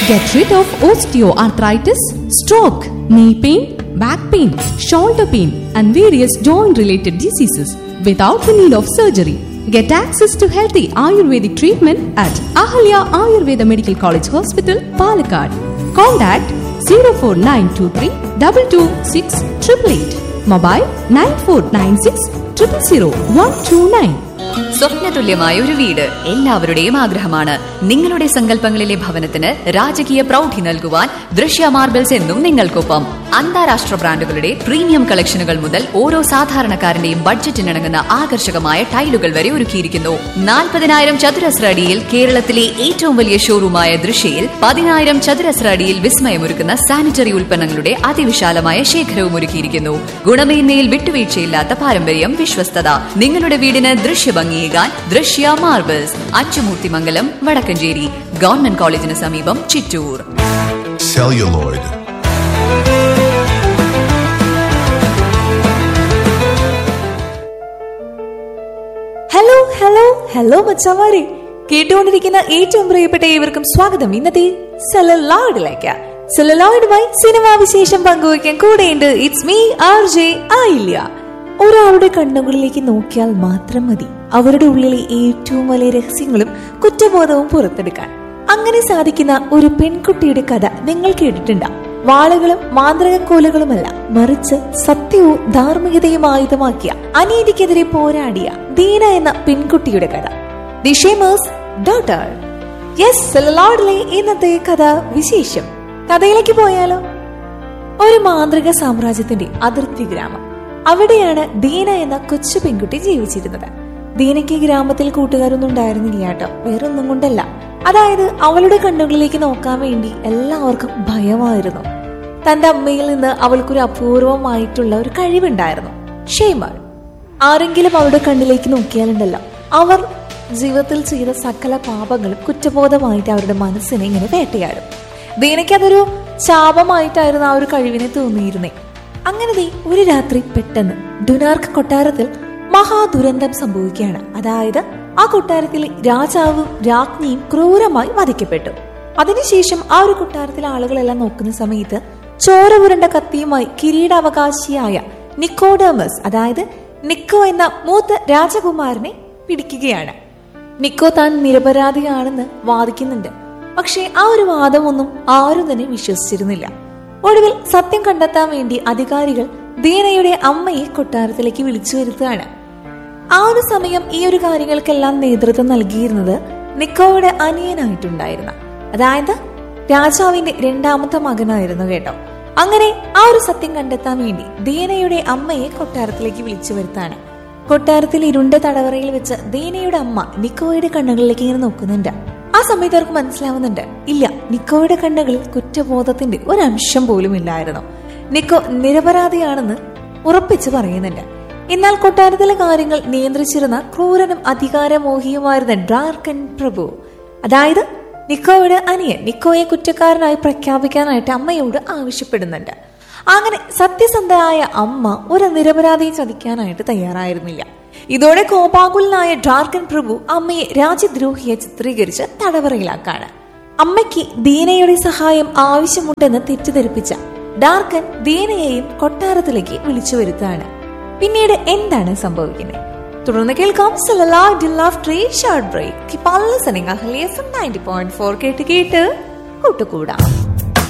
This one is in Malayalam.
Get rid of osteoarthritis, stroke, knee pain, back pain, shoulder pain, and various joint related diseases without the need of surgery. Get access to healthy Ayurvedic treatment at Ahalya Ayurveda Medical College Hospital, Palakkad. Contact 04923 226 888. Mobile 9496 000 129. സ്വപ്നതുല്യമായ ഒരു വീട് എല്ലാവരുടെയും ആഗ്രഹമാണ് നിങ്ങളുടെ സങ്കല്പങ്ങളിലെ ഭവനത്തിന് രാജകീയ പ്രൗഢി നൽകുവാൻ ദൃശ്യ മാർബിൾസ് എന്നും നിങ്ങൾക്കൊപ്പം അന്താരാഷ്ട്ര ബ്രാൻഡുകളുടെ പ്രീമിയം കളക്ഷനുകൾ മുതൽ ഓരോ സാധാരണക്കാരന്റെയും ബഡ്ജറ്റിനിണങ്ങുന്ന ആകർഷകമായ ടൈലുകൾ വരെ ഒരുക്കിയിരിക്കുന്നു നാൽപ്പതിനായിരം ചതുരശ്ര അടിയിൽ കേരളത്തിലെ ഏറ്റവും വലിയ ഷോറൂമായ ദൃശ്യയിൽ പതിനായിരം ചതുരശ്ര അടിയിൽ വിസ്മയമൊരുക്കുന്ന സാനിറ്ററി ഉൽപ്പന്നങ്ങളുടെ അതിവിശാലമായ ശേഖരവും ഒരുക്കിയിരിക്കുന്നു ഗുണമേന്മയിൽ വിട്ടുവീഴ്ചയില്ലാത്ത പാരമ്പര്യം വിശ്വസ്തത നിങ്ങളുടെ വീടിന് ദൃശ്യഭംഗിയേകാൻ ദൃശ്യ മാർബിൾസ് അച്ചുമൂർത്തിമംഗലം വടക്കഞ്ചേരി ഗവൺമെന്റ് കോളേജിന് സമീപം Chittur celluloid, hello hello hello മച്ചമാരെ കേട്ടുകൊണ്ടിരിക്കുന്ന ഏറ്റവും പ്രിയപ്പെട്ട ഏവർക്കും സ്വാഗതം ഇന്നത്തെ സെലലോയിഡിലേക്ക് സെലലോയിഡുമായി സിനിമാ വിശേഷം പങ്കുവയ്ക്കാൻ കൂടെയുണ്ട് ഇറ്റ്സ് മീ ആർ ജെ ആയില്ല ഒരാളുടെ കണ്ണുകളിലേക്ക് നോക്കിയാൽ മാത്രം മതി അവരുടെ ഉള്ളിലെ ഏറ്റവും വലിയ രഹസ്യങ്ങളും കുറ്റബോധവും പുറത്തെടുക്കാൻ അങ്ങനെ സാധിക്കുന്ന ഒരു പെൺകുട്ടിയുടെ കഥ നിങ്ങൾ കേട്ടിട്ടുണ്ടാവും വാളുകളും മാന്ത്രിക കോലുകളുമല്ല മറിച്ച് സത്യവും ധാർമ്മികതയും ആയുധമാക്കിയ അനീതിക്കെതിരെ പോരാടിയ ദീന എന്ന പെൺകുട്ടിയുടെ കഥ ദി ഷേമേഴ്സ് ഡോട്ടർ യെസ് സെലലോഡിലെ ഇന്നത്തെ കഥ വിശേഷം കഥയിലേക്ക് പോയാലോ ഒരു മാന്ത്രിക സാമ്രാജ്യത്തിന്റെ അതിർത്തി ഗ്രാമം അവിടെയാണ് ദീന എന്ന കൊച്ചു പെൺകുട്ടി ജീവിച്ചിരുന്നത് ദീനയ്ക്ക് ഗ്രാമത്തിൽ കൂട്ടുകാരൊന്നും ഉണ്ടായിരുന്നില്ല കേട്ടോ വേറൊന്നും കൊണ്ടല്ല അതായത് അവളുടെ കണ്ണുകളിലേക്ക് നോക്കാൻ വേണ്ടി എല്ലാവർക്കും ഭയമായിരുന്നു തന്റെ അമ്മയിൽ നിന്ന് അവൾക്കൊരു അപൂർവമായിട്ടുള്ള ഒരു കഴിവുണ്ടായിരുന്നു ഷെയ്മർ ആരെങ്കിലും അവളുടെ കണ്ണിലേക്ക് നോക്കിയാലുണ്ടല്ലോ അവർ ജീവിതത്തിൽ ചെയ്ത സകല പാപങ്ങളും കുറ്റബോധമായിട്ട് അവരുടെ മനസ്സിനെ ഇങ്ങനെ വേട്ടയാടും ദീനയ്ക്ക് അതൊരു ശാപമായിട്ടായിരുന്നു ആ ഒരു കഴിവിനെ തോന്നിയിരുന്നേ അങ്ങനെ ദേ ഒരു രാത്രി പെട്ടെന്ന് ഡുനാർക്ക് കൊട്ടാരത്തിൽ മഹാദുരന്തം സംഭവിക്കുകയാണ് അതായത് ആ കൊട്ടാരത്തിലെ രാജാവും രാജ്ഞിയും ക്രൂരമായി വധിക്കപ്പെട്ടു അതിനുശേഷം ആ ഒരു കൊട്ടാരത്തിലെ ആളുകളെല്ലാം നോക്കുന്ന സമയത്ത് ചോര പുരണ്ട കത്തിയുമായി കിരീടാവകാശിയായ നിക്കോഡമസ് അതായത് നിക്കോ എന്ന മൂത്ത രാജകുമാരനെ പിടിക്കുകയാണ് നിക്കോ താൻ നിരപരാധിയാണെന്ന് വാദിക്കുന്നുണ്ട് പക്ഷേ ആ ഒരു വാദമൊന്നും ആരും തന്നെ വിശ്വസിച്ചിരുന്നില്ല ഒടുവിൽ സത്യം കണ്ടെത്താൻ വേണ്ടി അധികാരികൾ ദീനയുടെ അമ്മയെ കൊട്ടാരത്തിലേക്ക് വിളിച്ചു വരുത്തുകയാണ് ആ ഒരു സമയം ഈ ഒരു കാര്യങ്ങൾക്കെല്ലാം നേതൃത്വം നൽകിയിരുന്നത് നിക്കോയുടെ അനിയനായിട്ടുണ്ടായിരുന്ന അതായത് രാജാവിന്റെ രണ്ടാമത്തെ മകനായിരുന്നു കേട്ടോ അങ്ങനെ ആ ഒരു സത്യം കണ്ടെത്താൻ വേണ്ടി ദീനയുടെ അമ്മയെ കൊട്ടാരത്തിലേക്ക് വിളിച്ചു വരുത്താണ് കൊട്ടാരത്തിൽ ഇരുണ്ട തടവറയിൽ വെച്ച് ദീനയുടെ അമ്മ നിക്കോയുടെ കണ്ണുകളിലേക്ക് ഇങ്ങനെ നോക്കുന്നുണ്ട് ആ സമയത്ത് അവർക്ക് മനസ്സിലാവുന്നുണ്ട് ഇല്ല നിക്കോയുടെ കണ്ണുകളിൽ കുറ്റബോധത്തിന്റെ ഒരംശം പോലും ഇല്ലായിരുന്നു നിക്കോ നിരപരാധിയാണെന്ന് ഉറപ്പിച്ച് പറയുന്നുണ്ട് എന്നാൽ കൊട്ടാരത്തിലെ കാര്യങ്ങൾ നിയന്ത്രിച്ചിരുന്ന ക്രൂരനും അധികാരമോഹിയുമായിരുന്ന ഡ്രാർക്കൻ പ്രഭു അതായത് നിക്കോയുടെ അനിയൻ നിക്കോയെ കുറ്റക്കാരനായി പ്രഖ്യാപിക്കാനായിട്ട് അമ്മയോട് ആവശ്യപ്പെടുന്നുണ്ട് അങ്ങനെ സത്യസന്ധയായ അമ്മ ഒരു നിരപരാധിയെ ചതിക്കാനായിട്ട് തയ്യാറായിരുന്നില്ല ഇതോടെ കോപാകുലനായ ഡ്രാർക്കൻ പ്രഭു അമ്മയെ രാജ്യദ്രോഹിയെ ചിത്രീകരിച്ച് തടവറയിലാക്കാണ് അമ്മയ്ക്ക് ദീനയുടെ സഹായം ആവശ്യമുണ്ടെന്ന് തെറ്റിദ്ധരിപ്പിച്ച ഡാർക്കൻ ദീനയെയും കൊട്ടാരത്തിലേക്ക് വിളിച്ചു വരുത്താണ് പിന്നീട് എന്താണ് സംഭവിക്കുന്നത് തുടർന്ന് കേൾക്കാം ഷോർട്ട് ബ്രേക്ക് കേട്ട് കേട്ട് കൂട്ടുകൂടാം